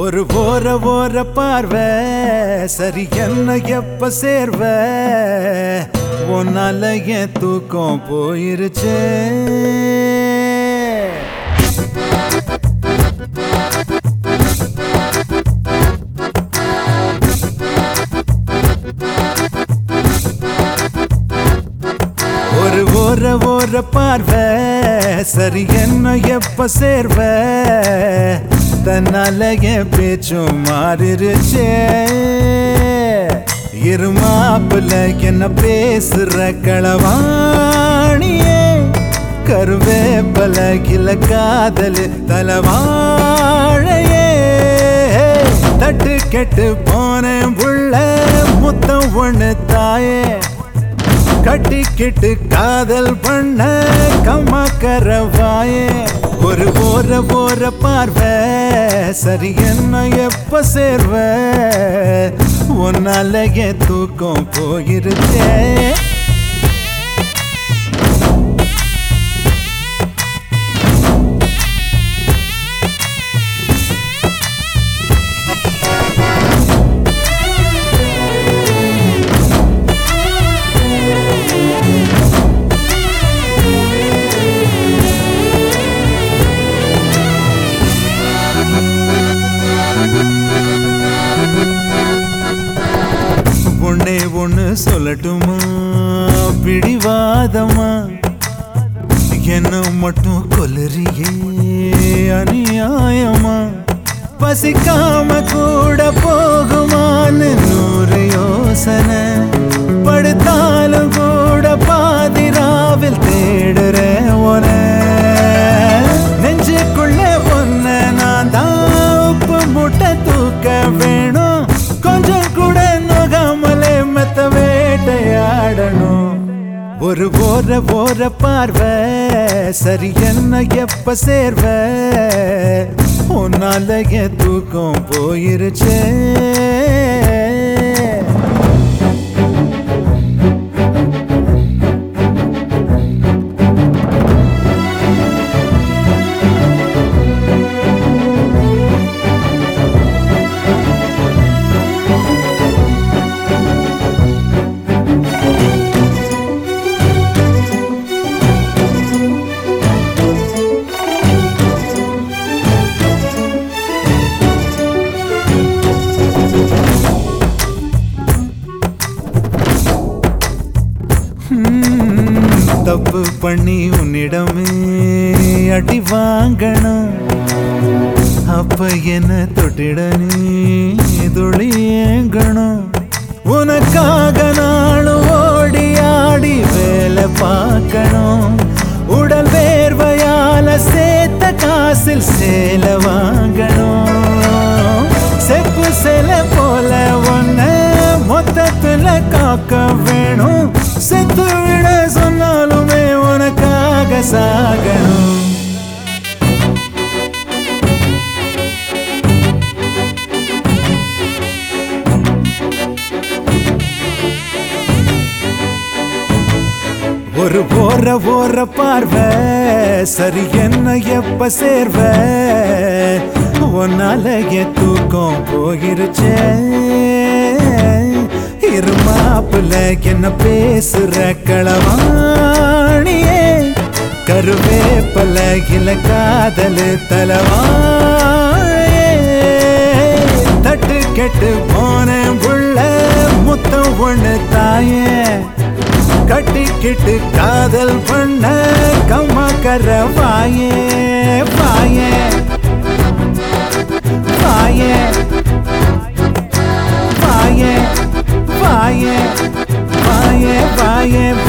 ஒரு ஓர ஓர பார்வை சரி என்ன எப்ப சேர்வ உன்னால என் தூக்கம் போயிருச்சே ஒரு ஓர ஓர பார்வை சரி என்ன எப்ப சேர்வ தன்னால என் பேச்சும் மாறிருச்சே இருமாப்புல என்ன பேசுற களவாணியே கருவேப்பல கில காதல் தலவாழையே தட்டு கெட்டு போனேன் புள்ள முத்தம் ஒண்ணு தாயே கட்டிக்கிட்டு காதல் பண்ண கம்மக்கரவாயே ஒரு போற போற பார்வை சரி என்ன எப்ப சேர்வ உன்னால என் தூக்கம் போயிருச்சே ஒன்னே ஒண்ணு சொல்லட்டுமா பிடிவாதமா என்ன மட்டும் கொல்லறியே அநியாயமா பசிக்காம கூட போகுமான்னு நூறு யோசனை படுத்தாலும் கூட பாதிராவில் தேடுறேன் உன நெஞ்சுக்குள்ள ஒன்ன நான் தான் உப்பு முட்டை தூக்க வேணும் கொஞ்சம் கூட நோகாமலே மெத்த வேட்டையாடணும் ஒரு போற போற பார்வை சரி என்ன எப்ப சேர்வ உன்னால என் தூக்கம் போயிருச்சே ம், தப்பு பண்ணி உன்னிடமே அடி வாங்கணும் அப்ப என்ன தொட்டிட நீ துளி ஏங்கணும் உனக்காக நாளும் ஓடி ஆடி வேலை பார்க்கணும் உடல் வேர்வையால சேர்த்த காசில் சேலை வாங்கணும் செப்பு சேலை போல ஒன்ன மொத்தத்துல காக்க வேணும் செத்து விட சொன்னாலுமே உனக்காக சாகணும் ஒரு போற போற பார்வை சரி என்ன எப்ப சேர்வ உன்னால என் தூக்கம் போயிருச்சே இருமாப்புல என்ன பேசுற களவாணியே கருவேப்பல இல காதல் தலவாழையே தட்டு கெட்டு போனேன் புள்ள முத்தம் ஒண்ணு தாயே கட்டிக்கிட்டு காதல் பண்ண கம்மக்கர வாயே வாயே வாயே வாயே வாயே வாயே வாயே